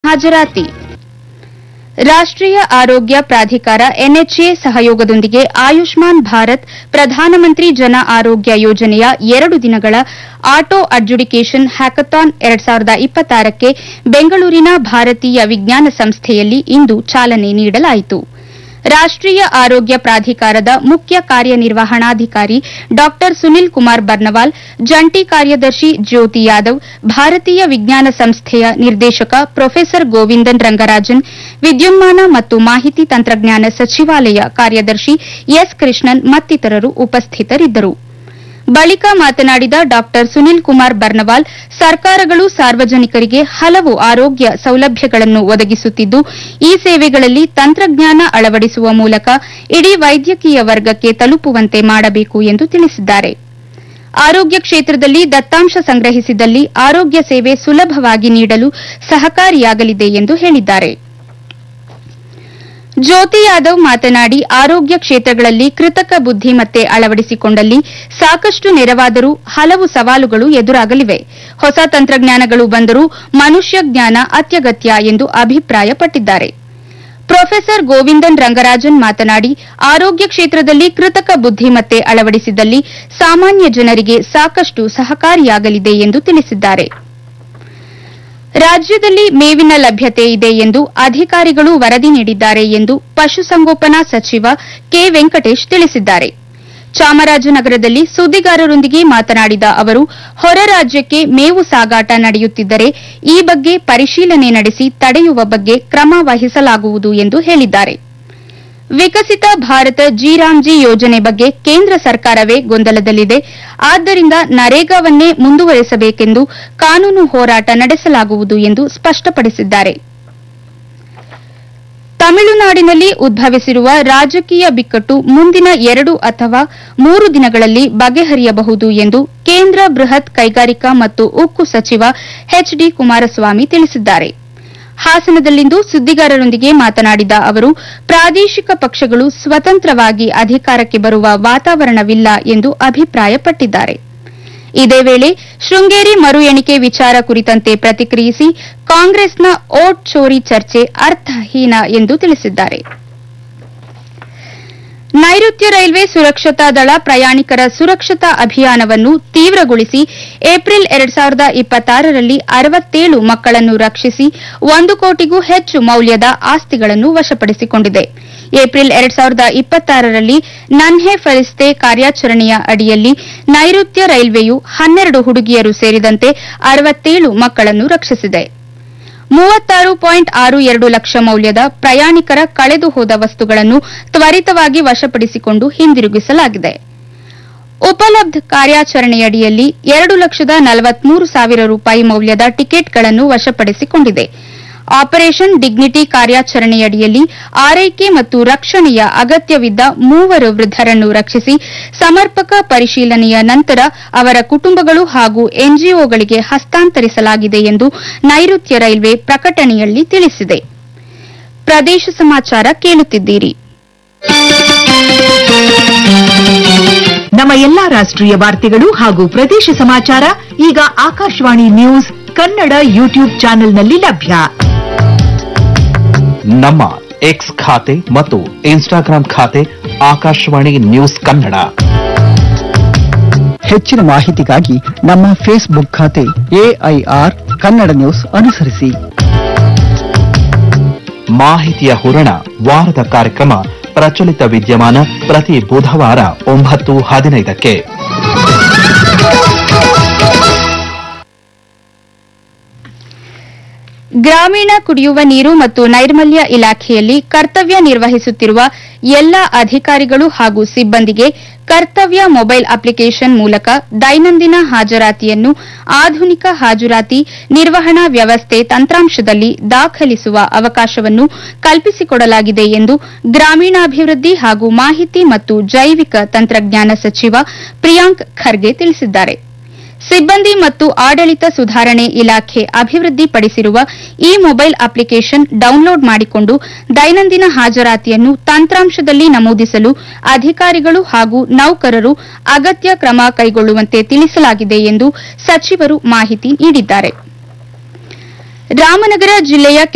ಹಾಜರಾತಿ ರಾಷ್ಟ್ರೀಯ ಆರೋಗ್ಯ ಪ್ರಾಧಿಕಾರ ಎನ್ಎಚ್ಎ ಸಹಯೋಗದೊಂದಿಗೆ ಆಯುಷ್ಮಾನ್ ಭಾರತ್ ಪ್ರಧಾನಮಂತ್ರಿ ಜನ ಆರೋಗ್ಯ ಯೋಜನೆಯ ಎರಡು ದಿನಗಳ ಆಟೋ ಅಡ್ಜುಡಿಕೇಷನ್ ಹ್ಯಾಕಥಾನ್ ಎರಡ್ ಸಾವಿರದ ಇಪ್ಪತ್ತಾರಕ್ಕೆ ಬೆಂಗಳೂರಿನ ಭಾರತೀಯ ವಿಜ್ಞಾನ ಸಂಸ್ಥೆಯಲ್ಲಿ ಇಂದು ಚಾಲನೆ ನೀಡಲಾಯಿತು ರಾಷ್ಟ್ರೀಯ ಆರೋಗ್ಯ ಪ್ರಾಧಿಕಾರದ ಮುಖ್ಯ ಕಾರ್ಯನಿರ್ವಹಣಾಧಿಕಾರಿ ಡಾ ಸುನಿಲ್ ಕುಮಾರ್ ಬರ್ನವಾಲ್ ಜಂಟಿ ಕಾರ್ಯದರ್ಶಿ ಜ್ಯೋತಿ ಯಾದವ್ ಭಾರತೀಯ ವಿಜ್ಞಾನ ಸಂಸ್ಥೆಯ ನಿರ್ದೇಶಕ ಪ್ರೊಫೆಸರ್ ಗೋವಿಂದನ್ ರಂಗರಾಜನ್ ವಿದ್ಯುನ್ಮಾನ ಮತ್ತು ಮಾಹಿತಿ ತಂತ್ರಜ್ಞಾನ ಸಚಿವಾಲಯ ಕಾರ್ಯದರ್ಶಿ ಎಸ್ ಕೃಷ್ಣನ್ ಮತ್ತಿತರರು ಉಪಸ್ಥಿತರಿದ್ದರು ಬಳಿಕ ಮಾತನಾಡಿದ ಡಾ ಸುನಿಲ್ ಕುಮಾರ್ ಬರ್ನವಾಲ್ ಸರ್ಕಾರಗಳು ಸಾರ್ವಜನಿಕರಿಗೆ ಹಲವು ಆರೋಗ್ಯ ಸೌಲಭ್ಯಗಳನ್ನು ಒದಗಿಸುತ್ತಿದ್ದು ಈ ಸೇವೆಗಳಲ್ಲಿ ತಂತ್ರಜ್ಞಾನ ಅಳವಡಿಸುವ ಮೂಲಕ ಇಡೀ ವೈದ್ಯಕೀಯ ವರ್ಗಕ್ಕೆ ತಲುಪುವಂತೆ ಮಾಡಬೇಕು ಎಂದು ತಿಳಿಸಿದ್ದಾರೆ ಆರೋಗ್ಯ ಕ್ಷೇತ್ರದಲ್ಲಿ ದತ್ತಾಂಶ ಸಂಗ್ರಹಿಸಿದಲ್ಲಿ ಆರೋಗ್ಯ ಸೇವೆ ಸುಲಭವಾಗಿ ನೀಡಲು ಸಹಕಾರಿಯಾಗಲಿದೆ ಎಂದು ಹೇಳಿದ್ದಾರೆ ಜ್ಯೋತಿ ಯಾದವ್ ಮಾತನಾಡಿ ಆರೋಗ್ಯ ಕ್ಷೇತ್ರಗಳಲ್ಲಿ ಕೃತಕ ಬುದ್ದಿಮತ್ತೆ ಅಳವಡಿಸಿಕೊಂಡಲ್ಲಿ ಸಾಕಷ್ಟು ನೆರವಾದರೂ ಹಲವು ಸವಾಲುಗಳು ಎದುರಾಗಲಿವೆ ಹೊಸ ತಂತ್ರಜ್ಞಾನಗಳು ಬಂದರೂ ಮನುಷ್ಯ ಜ್ಞಾನ ಅತ್ಯಗತ್ಯ ಎಂದು ಅಭಿಪ್ರಾಯಪಟ್ಟಿದ್ದಾರೆ ಪ್ರೊಫೆಸರ್ ಗೋವಿಂದನ್ ರಂಗರಾಜನ್ ಮಾತನಾಡಿ ಆರೋಗ್ಯ ಕ್ಷೇತ್ರದಲ್ಲಿ ಕೃತಕ ಬುದ್ದಿಮತ್ತೆ ಅಳವಡಿಸಿದಲ್ಲಿ ಸಾಮಾನ್ಯ ಜನರಿಗೆ ಸಾಕಷ್ಟು ಸಹಕಾರಿಯಾಗಲಿದೆ ಎಂದು ತಿಳಿಸಿದ್ದಾರೆ ರಾಜ್ಯದಲ್ಲಿ ಮೇವಿನ ಲಭ್ಯತೆ ಇದೆ ಎಂದು ಅಧಿಕಾರಿಗಳು ವರದಿ ನೀಡಿದ್ದಾರೆ ಎಂದು ಪಶುಸಂಗೋಪನಾ ಸಚಿವ ಕೆ ವೆಂಕಟೇಶ್ ತಿಳಿಸಿದ್ದಾರೆ ಚಾಮರಾಜನಗರದಲ್ಲಿ ಸುದ್ದಿಗಾರರೊಂದಿಗೆ ಮಾತನಾಡಿದ ಅವರು ಹೊರ ರಾಜ್ಯಕ್ಕೆ ಮೇವು ಸಾಗಾಟ ನಡೆಯುತ್ತಿದ್ದರೆ ಈ ಬಗ್ಗೆ ಪರಿಶೀಲನೆ ನಡೆಸಿ ತಡೆಯುವ ಬಗ್ಗೆ ಕ್ರಮ ವಹಿಸಲಾಗುವುದು ಎಂದು ಹೇಳಿದ್ದಾರೆ ವಿಕಸಿತ ಭಾರತ ಜಿ ರಾಮ್ಜಿ ಯೋಜನೆ ಬಗ್ಗೆ ಕೇಂದ್ರ ಸರ್ಕಾರವೇ ಗೊಂದಲದಲ್ಲಿದೆ ಆದ್ದರಿಂದ ನರೇಗಾವನ್ನೇ ಮುಂದುವರೆಸಬೇಕೆಂದು ಕಾನೂನು ಹೋರಾಟ ನಡೆಸಲಾಗುವುದು ಎಂದು ಸ್ಪಷ್ಟಪಡಿಸಿದ್ದಾರೆ ತಮಿಳುನಾಡಿನಲ್ಲಿ ಉದ್ಭವಿಸಿರುವ ರಾಜಕೀಯ ಬಿಕ್ಕಟ್ಟು ಮುಂದಿನ ಎರಡು ಅಥವಾ ಮೂರು ದಿನಗಳಲ್ಲಿ ಬಗೆಹರಿಯಬಹುದು ಎಂದು ಕೇಂದ್ರ ಬೃಹತ್ ಕೈಗಾರಿಕಾ ಮತ್ತು ಉಕ್ಕು ಸಚಿವ ಎಚ್ ಡಿ ಕುಮಾರಸ್ವಾಮಿ ತಿಳಿಸಿದ್ದಾರೆ ಹಾಸನದಲ್ಲಿಂದು ಸುದ್ದಿಗಾರರೊಂದಿಗೆ ಮಾತನಾಡಿದ ಅವರು ಪ್ರಾದೇಶಿಕ ಪಕ್ಷಗಳು ಸ್ವತಂತ್ರವಾಗಿ ಅಧಿಕಾರಕ್ಕೆ ಬರುವ ವಾತಾವರಣವಿಲ್ಲ ಎಂದು ಅಭಿಪ್ರಾಯಪಟ್ಟಿದ್ದಾರೆ ಇದೇ ವೇಳೆ ಶೃಂಗೇರಿ ಮರು ಎಣಿಕೆ ವಿಚಾರ ಕುರಿತಂತೆ ಪ್ರತಿಕ್ರಿಯಿಸಿ ಕಾಂಗ್ರೆಸ್ನ ಓಟ್ ಚೋರಿ ಚರ್ಚೆ ಅರ್ಥಹೀನ ಎಂದು ತಿಳಿಸಿದ್ದಾರೆ ನೈಋತ್ಯ ರೈಲ್ವೆ ಸುರಕ್ಷತಾ ದಳ ಪ್ರಯಾಣಿಕರ ಸುರಕ್ಷತಾ ಅಭಿಯಾನವನ್ನು ತೀವ್ರಗೊಳಿಸಿ ಏಪ್ರಿಲ್ ಎರಡ್ ಸಾವಿರದ ಇಪ್ಪತ್ತಾರರಲ್ಲಿ ಅರವತ್ತೇಳು ಮಕ್ಕಳನ್ನು ರಕ್ಷಿಸಿ ಒಂದು ಕೋಟಿಗೂ ಹೆಚ್ಚು ಮೌಲ್ಯದ ಆಸ್ತಿಗಳನ್ನು ವಶಪಡಿಸಿಕೊಂಡಿದೆ ಏಪ್ರಿಲ್ ಎರಡ್ ಸಾವಿರದ ಇಪ್ಪತ್ತಾರರಲ್ಲಿ ನನ್ಹೆ ಫರಿಸ್ತೆ ಕಾರ್ಯಾಚರಣೆಯ ಅಡಿಯಲ್ಲಿ ನೈಋತ್ಯ ರೈಲ್ವೆಯು ಹನ್ನೆರಡು ಹುಡುಗಿಯರು ಸೇರಿದಂತೆ ಅರವತ್ತೇಳು ಮಕ್ಕಳನ್ನು ರಕ್ಷಿಸಿದೆ ಮೂವತ್ತಾರು ಪಾಯಿಂಟ್ ಆರು ಎರಡು ಲಕ್ಷ ಮೌಲ್ಯದ ಪ್ರಯಾಣಿಕರ ಕಳೆದು ಹೋದ ವಸ್ತುಗಳನ್ನು ತ್ವರಿತವಾಗಿ ವಶಪಡಿಸಿಕೊಂಡು ಹಿಂದಿರುಗಿಸಲಾಗಿದೆ ಉಪಲಬ್ಧ ಕಾರ್ಯಾಚರಣೆಯಡಿಯಲ್ಲಿ ಎರಡು ಲಕ್ಷದ ನಲವತ್ಮೂರು ಸಾವಿರ ರೂಪಾಯಿ ಮೌಲ್ಯದ ಟಿಕೆಟ್ಗಳನ್ನು ವಶಪಡಿಸಿಕೊಂಡಿದೆ ಆಪರೇಷನ್ ಡಿಗ್ನಿಟಿ ಕಾರ್ಯಾಚರಣೆಯಡಿಯಲ್ಲಿ ಆರೈಕೆ ಮತ್ತು ರಕ್ಷಣೆಯ ಅಗತ್ಯವಿದ್ದ ಮೂವರು ವೃದ್ಧರನ್ನು ರಕ್ಷಿಸಿ ಸಮರ್ಪಕ ಪರಿಶೀಲನೆಯ ನಂತರ ಅವರ ಕುಟುಂಬಗಳು ಹಾಗೂ ಎನ್ಜಿಒಗಳಿಗೆ ಹಸ್ತಾಂತರಿಸಲಾಗಿದೆ ಎಂದು ನೈಋತ್ಯ ರೈಲ್ವೆ ಪ್ರಕಟಣೆಯಲ್ಲಿ ತಿಳಿಸಿದೆ ಪ್ರದೇಶ ಸಮಾಚಾರ ಕೇಳುತ್ತಿದ್ದೀರಿ ನಮ್ಮ ಎಲ್ಲಾ ರಾಷ್ಟ್ರೀಯ ವಾರ್ತೆಗಳು ಹಾಗೂ ಪ್ರದೇಶ ಸಮಾಚಾರ ಈಗ ಆಕಾಶವಾಣಿ ನ್ಯೂಸ್ ಕನ್ನಡ ಯೂಟ್ಯೂಬ್ ಚಾನೆಲ್ನಲ್ಲಿ ಲಭ್ಯ ನಮ್ಮ ಎಕ್ಸ್ ಖಾತೆ ಮತ್ತು ಇನ್ಸ್ಟಾಗ್ರಾಂ ಖಾತೆ ಆಕಾಶವಾಣಿ ನ್ಯೂಸ್ ಕನ್ನಡ ಹೆಚ್ಚಿನ ಮಾಹಿತಿಗಾಗಿ ನಮ್ಮ ಫೇಸ್ಬುಕ್ ಖಾತೆ ಎಐಆರ್ ಕನ್ನಡ ನ್ಯೂಸ್ ಅನುಸರಿಸಿ ಮಾಹಿತಿಯ ಹೂರಣ ವಾರದ ಕಾರ್ಯಕ್ರಮ ಪ್ರಚಲಿತ ವಿದ್ಯಮಾನ ಪ್ರತಿ ಬುಧವಾರ ಒಂಬತ್ತು ಹದಿನೈದಕ್ಕೆ ಗ್ರಾಮೀಣ ಕುಡಿಯುವ ನೀರು ಮತ್ತು ನೈರ್ಮಲ್ಯ ಇಲಾಖೆಯಲ್ಲಿ ಕರ್ತವ್ಯ ನಿರ್ವಹಿಸುತ್ತಿರುವ ಎಲ್ಲ ಅಧಿಕಾರಿಗಳು ಹಾಗೂ ಸಿಬ್ಬಂದಿಗೆ ಕರ್ತವ್ಯ ಮೊಬೈಲ್ ಅಪ್ಲಿಕೇಶನ್ ಮೂಲಕ ದೈನಂದಿನ ಹಾಜರಾತಿಯನ್ನು ಆಧುನಿಕ ಹಾಜರಾತಿ ನಿರ್ವಹಣಾ ವ್ಯವಸ್ಥೆ ತಂತ್ರಾಂಶದಲ್ಲಿ ದಾಖಲಿಸುವ ಅವಕಾಶವನ್ನು ಕಲ್ಪಿಸಿಕೊಡಲಾಗಿದೆ ಎಂದು ಗ್ರಾಮೀಣಾಭಿವೃದ್ಧಿ ಹಾಗೂ ಮಾಹಿತಿ ಮತ್ತು ಜೈವಿಕ ತಂತ್ರಜ್ಞಾನ ಸಚಿವ ಪ್ರಿಯಾಂಕ್ ಖರ್ಗೆ ತಿಳಿಸಿದ್ದಾರೆ ಸಿಬ್ಬಂದಿ ಮತ್ತು ಆಡಳಿತ ಸುಧಾರಣೆ ಇಲಾಖೆ ಅಭಿವೃದ್ಧಿಪಡಿಸಿರುವ ಈ ಮೊಬೈಲ್ ಅಪ್ಲಿಕೇಶನ್ ಡೌನ್ಲೋಡ್ ಮಾಡಿಕೊಂಡು ದೈನಂದಿನ ಹಾಜರಾತಿಯನ್ನು ತಂತ್ರಾಂಶದಲ್ಲಿ ನಮೂದಿಸಲು ಅಧಿಕಾರಿಗಳು ಹಾಗೂ ನೌಕರರು ಅಗತ್ಯ ಕ್ರಮ ಕೈಗೊಳ್ಳುವಂತೆ ತಿಳಿಸಲಾಗಿದೆ ಎಂದು ಸಚಿವರು ಮಾಹಿತಿ ನೀಡಿದ್ದಾರೆ ರಾಮನಗರ ಜಿಲ್ಲೆಯ